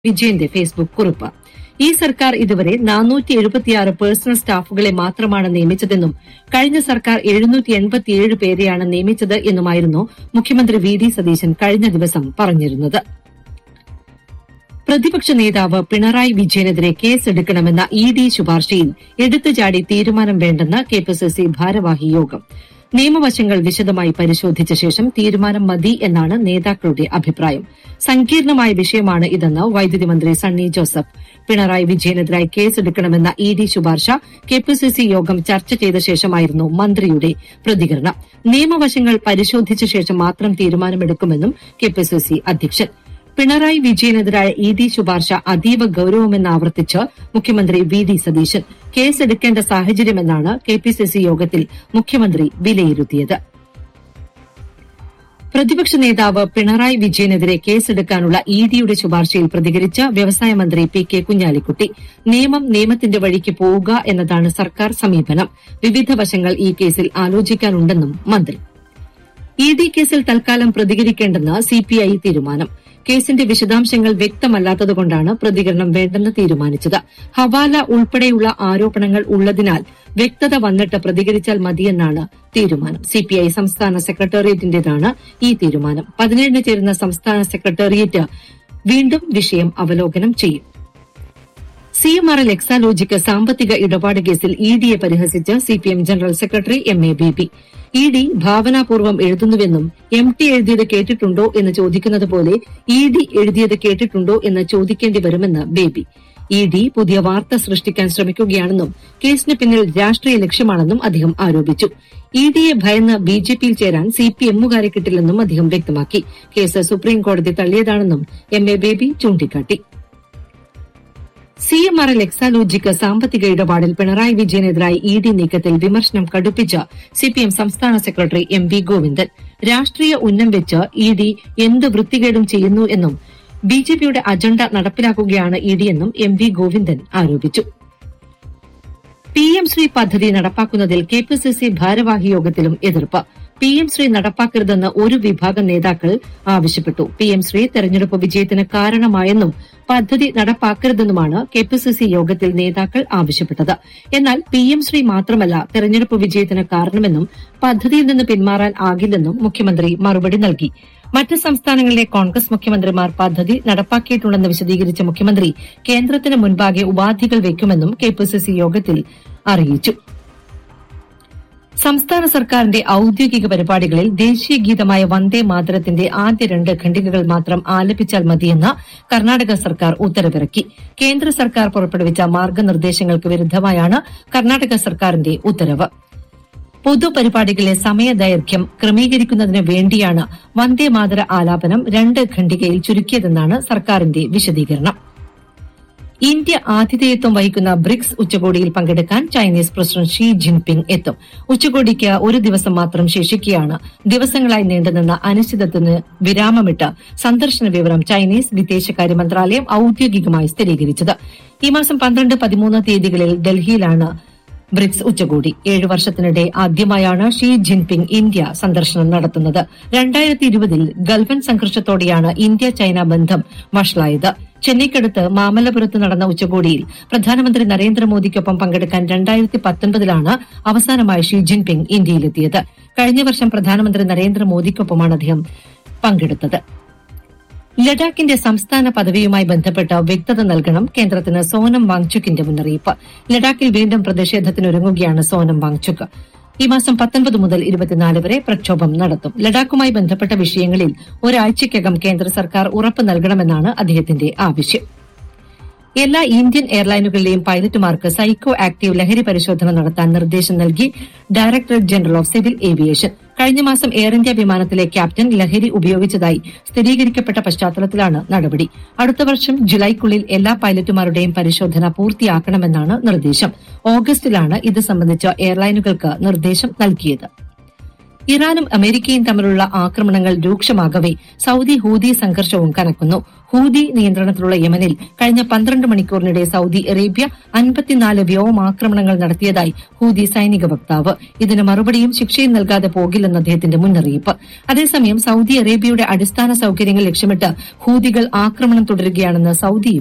വിജയന്റെ ഫേസ്ബുക്ക് കുറിപ്പ് ഈ സർക്കാർ ഇതുവരെ നാനൂറ്റി എഴുപത്തിയാറ് പേഴ്സണൽ സ്റ്റാഫുകളെ മാത്രമാണ് നിയമിച്ചതെന്നും കഴിഞ്ഞ സർക്കാർ എഴുന്നൂറ്റി എൺപത്തിയേഴ് പേരെയാണ് നിയമിച്ചത് എന്നുമായിരുന്നു മുഖ്യമന്ത്രി വി ഡി സതീശൻ കഴിഞ്ഞ ദിവസം പറഞ്ഞിരുന്നത് പ്രതിപക്ഷ നേതാവ് പിണറായി വിജയനെതിരെ കേസെടുക്കണമെന്ന ഇ ഡി ശുപാർശയിൽ എടുത്തുചാടി തീരുമാനം വേണ്ടെന്ന് കെപിസിസി ഭാരവാഹി യോഗം നിയമവശങ്ങൾ വിശദമായി പരിശോധിച്ച ശേഷം തീരുമാനം മതി എന്നാണ് നേതാക്കളുടെ അഭിപ്രായം സങ്കീർണമായ വിഷയമാണ് ഇതെന്ന് വൈദ്യുതി മന്ത്രി സണ്ണി ജോസഫ് പിണറായി വിജയനെതിരായി കേസെടുക്കണമെന്ന ഇ ഡി ശുപാർശ കെപിസിസി യോഗം ചർച്ച ചെയ്ത ശേഷമായിരുന്നു മന്ത്രിയുടെ പ്രതികരണം നിയമവശങ്ങൾ പരിശോധിച്ച ശേഷം മാത്രം തീരുമാനമെടുക്കുമെന്നും കെപിസിസി അധ്യക്ഷൻ പിണറായി വിജയനെതിരായ ഇ ഡി ശുപാർശ അതീവ ഗൌരവമെന്ന് ആവർത്തിച്ച് മുഖ്യമന്ത്രി വി ഡി സതീശൻ കേസെടുക്കേണ്ട സാഹചര്യമെന്നാണ് കെപിസിസി യോഗത്തിൽ മുഖ്യമന്ത്രി വിലയിരുത്തിയത് പ്രതിപക്ഷ നേതാവ് പിണറായി വിജയനെതിരെ കേസെടുക്കാനുള്ള ഇ ഡിയുടെ ശുപാർശയിൽ പ്രതികരിച്ച വ്യവസായ മന്ത്രി പി കെ കുഞ്ഞാലിക്കുട്ടി നിയമം നിയമത്തിന്റെ വഴിക്ക് പോവുക എന്നതാണ് സർക്കാർ സമീപനം വിവിധ വശങ്ങൾ ഈ കേസിൽ ആലോചിക്കാനുണ്ടെന്നും മന്ത്രി ഇ ഡി കേസിൽ തൽക്കാലം പ്രതികരിക്കേണ്ടെന്ന് സിപിഐ തീരുമാനം കേസിന്റെ വിശദാംശങ്ങൾ വ്യക്തമല്ലാത്തതുകൊണ്ടാണ് പ്രതികരണം വേണ്ടെന്ന് തീരുമാനിച്ചത് ഹവാല ഉൾപ്പെടെയുള്ള ആരോപണങ്ങൾ ഉള്ളതിനാൽ വ്യക്തത വന്നിട്ട് പ്രതികരിച്ചാൽ മതിയെന്നാണ് തീരുമാനം സിപിഐ സംസ്ഥാന സെക്രട്ടേറിയറ്റിന്റേതാണ് ഈ തീരുമാനം പതിനേഴിന് ചേരുന്ന സംസ്ഥാന സെക്രട്ടേറിയറ്റ് വീണ്ടും വിഷയം അവലോകനം ചെയ്യും സിഎംആർഎൽ എക്സാലോജിക്ക് സാമ്പത്തിക ഇടപാട് കേസിൽ ഇ ഡിയെ പരിഹസിച്ച് CPM general secretary M A Baby E D ഭാവനാപൂർവ്വം എഴുതുന്നുവെന്നും എം ടി എഴുതിയത് കേട്ടിട്ടുണ്ടോ എന്ന് ചോദിക്കുന്നത് പോലെ ഇ ഡി എഴുതിയത് കേട്ടിട്ടുണ്ടോ എന്ന് ചോദിക്കേണ്ടി വരുമെന്ന് ബേബി ഇ ഡി പുതിയ വാർത്ത സൃഷ്ടിക്കാൻ ശ്രമിക്കുകയാണെന്നും കേസിന് പിന്നിൽ രാഷ്ട്രീയ ലക്ഷ്യമാണെന്നും അദ്ദേഹം ആരോപിച്ചു ഇ ഡിയെ ഭയന്ന് ബി ജെ പിയിൽ ചേരാൻ സി പി എമ്മുകാരെ കിട്ടില്ലെന്നും അദ്ദേഹം വ്യക്തമാക്കി കേസ് സുപ്രീംകോടതി തള്ളിയതാണെന്നും എം എ ബേബി ചൂണ്ടിക്കാട്ടി സിഎംആർഎൽ എക്സാലോജിക്ക് സാമ്പത്തിക ഇടപാടിൽ പിണറായി വിജയനെതിരായി ഇ ഡി നീക്കത്തിൽ വിമർശനം കടുപ്പിച്ച സിപിഎം സംസ്ഥാന സെക്രട്ടറി എം വി ഗോവിന്ദൻ രാഷ്ട്രീയ ഉന്നം വെച്ച് ഇ ഡി എന്ത് വൃത്തികേടും ചെയ്യുന്നു എന്നും ബിജെപിയുടെ അജണ്ട നടപ്പിലാക്കുകയാണ് ഇ ഡിയെന്നും എം വി ഗോവിന്ദൻ ആരോപിച്ചു പി എം ശ്രീ പദ്ധതി നടപ്പാക്കുന്നതിൽ കെപിസിസി ഭാരവാഹി യോഗത്തിലും എതിർപ്പ് പി എം ശ്രീ നടപ്പാക്കരുതെന്ന് ഒരു വിഭാഗം നേതാക്കൾ ആവശ്യപ്പെട്ടു പി എം ശ്രീ തെരഞ്ഞെടുപ്പ് വിജയത്തിന് കാരണമായെന്നും പദ്ധതി നടപ്പാക്കരുതെന്നുമാണ് കെപിസിസി യോഗത്തിൽ നേതാക്കൾ ആവശ്യപ്പെട്ടത് എന്നാൽ പി എം ശ്രീ മാത്രമല്ല തെരഞ്ഞെടുപ്പ് വിജയത്തിന് കാരണമെന്നും പദ്ധതിയിൽ നിന്ന് പിന്മാറാൻ ആകില്ലെന്നും മുഖ്യമന്ത്രി മറുപടി നൽകി മറ്റ് സംസ്ഥാനങ്ങളിലെ കോൺഗ്രസ് മുഖ്യമന്ത്രിമാർ പദ്ധതി നടപ്പാക്കിയിട്ടുണ്ടെന്ന് വിശദീകരിച്ച മുഖ്യമന്ത്രി കേന്ദ്രത്തിന് മുൻപാകെ ഉപാധികൾ വയ്ക്കുമെന്നും കെപിസിസി യോഗത്തിൽ അറിയിച്ചു സംസ്ഥാന സർക്കാരിന്റെ ഔദ്യോഗിക പരിപാടികളിൽ ദേശീയ ഗീതമായ വന്ദേ മാതരത്തിന്റെ ആദ്യ രണ്ട് ഖണ്ഡികകൾ മാത്രം ആലപിച്ചാൽ മതിയെന്ന് കർണാടക സർക്കാർ ഉത്തരവിറക്കി കേന്ദ്ര സർക്കാർ പുറപ്പെടുവിച്ച മാർഗനിർദ്ദേശങ്ങൾക്ക് വിരുദ്ധമായാണ് കർണാടക സർക്കാരിന്റെ ഉത്തരവ് പൊതുപരിപാടികളിലെ സമയദൈർഘ്യം ക്രമീകരിക്കുന്നതിന് വേണ്ടിയാണ് വന്ദേ മാതര ആലാപനം രണ്ട് ഖണ്ഡികയിൽ ചുരുക്കിയതെന്നാണ് സർക്കാരിന്റെ വിശദീകരണം ഇന്ത്യ ആതിഥേയത്വം വഹിക്കുന്ന ബ്രിക്സ് ഉച്ചകോടിയിൽ പങ്കെടുക്കാൻ ചൈനീസ് പ്രസിഡന്റ് ഷീ ജിൻപിങ് എത്തും ഉച്ചകോടിക്ക് ഒരു ദിവസം മാത്രം ശേഷിക്കെയാണ് ദിവസങ്ങളായി നീണ്ടുനിന്ന അനിശ്ചിതത്വത്തിന് വിരാമമിട്ട് സന്ദർശന വിവരം ചൈനീസ് വിദേശകാര്യ മന്ത്രാലയം ഔദ്യോഗികമായി സ്ഥിരീകരിച്ചത് ഈ മാസം പന്ത്രണ്ട് പതിമൂന്ന് തീയതികളിൽ ഡൽഹിയിലാണ് ബ്രിക്സ് ഉച്ചകോടി ഏഴു വർഷത്തിനിടെ ആദ്യമായാണ് ഷീ ജിൻപിങ് ഇന്ത്യ സന്ദർശനം നടത്തുന്നത് രണ്ടായിരത്തി ഇരുപതിൽ ഗൾഫൻ സംഘർഷത്തോടെയാണ് ഇന്ത്യ ചൈന ബന്ധം വഷളായത് ചെന്നൈക്കടുത്ത് മാമല്ലപുരത്ത് നടന്ന ഉച്ചകോടിയിൽ പ്രധാനമന്ത്രി നരേന്ദ്രമോദിക്കൊപ്പം പങ്കെടുക്കാൻ രണ്ടായിരത്തി പത്തൊൻപതിലാണ് അവസാനമായി ഷീ ജിൻപിങ് ഇന്ത്യയിലെത്തിയത് കഴിഞ്ഞ വർഷം പ്രധാനമന്ത്രി നരേന്ദ്രമോദിക്കൊപ്പമാണ് അദ്ദേഹം പങ്കെടുത്തത് ലഡാക്കിന്റെ സംസ്ഥാന പദവിയുമായി ബന്ധപ്പെട്ട് വ്യക്തത നൽകണം കേന്ദ്രത്തിന് സോനം വാങ്ചുക്കിന്റെ മുന്നറിയിപ്പ് ലഡാക്കിൽ വീണ്ടും പ്രതിഷേധത്തിനൊരുങ്ങുകയാണ് സോനം വാങ്ചുക്ക് ഈ മാസം പത്തൊൻപത് മുതൽ ഇരുപത്തിനാല് വരെ പ്രക്ഷോഭം നടത്തും ലഡാക്കുമായി ബന്ധപ്പെട്ട വിഷയങ്ങളിൽ ഒരാഴ്ചയ്ക്കകം കേന്ദ്ര സർക്കാർ ഉറപ്പ് നൽകണമെന്നാണ് അദ്ദേഹത്തിന്റെ ആവശ്യം എല്ലാ ഇന്ത്യൻ എയർലൈനുകളിലെയും പൈലറ്റുമാർക്ക് സൈക്കോ ആക്റ്റീവ് ലഹരി പരിശോധന നടത്താൻ നിർദ്ദേശം നൽകി directorate general of civil aviation കഴിഞ്ഞ മാസം എയർ ഇന്ത്യ വിമാനത്തിലെ ക്യാപ്റ്റൻ ലഹരി ഉപയോഗിച്ചതായി സ്ഥിരീകരിക്കപ്പെട്ട പശ്ചാത്തലത്തിലാണ് നടപടി അടുത്ത വർഷം ജുലൈക്കുള്ളിൽ എല്ലാ പൈലറ്റുമാരുടെയും പരിശോധന പൂർത്തിയാക്കണമെന്നാണ് നിർദ്ദേശം ഓഗസ്റ്റിലാണ് ഇത് സംബന്ധിച്ച് എയർലൈനുകൾക്ക് നിർദ്ദേശം നൽകിയത് ഇറാനും അമേരിക്കയും തമ്മിലുള്ള ആക്രമണങ്ങൾ രൂക്ഷമാകവെ സൌദി ഹൂതി സംഘർഷവും കനക്കുന്നു ഹൂതി നിയന്ത്രണത്തിലുള്ള യമനിൽ കഴിഞ്ഞ പന്ത്രണ്ട് മണിക്കൂറിനിടെ സൌദി അറേബ്യ അൻപത്തിനാല് വ്യോമാക്രമണങ്ങൾ നടത്തിയതായി ഹൂതി സൈനിക വക്താവ് ഇതിന് മറുപടിയും ശിക്ഷയും നൽകാതെ പോകില്ലെന്ന് അദ്ദേഹത്തിന്റെ മുന്നറിയിപ്പ് അതേസമയം സൌദി അറേബ്യയുടെ അടിസ്ഥാന സൌകര്യങ്ങൾ ലക്ഷ്യമിട്ട് ഹൂതികൾ ആക്രമണം തുടരുകയാണെന്ന് സൌദിയും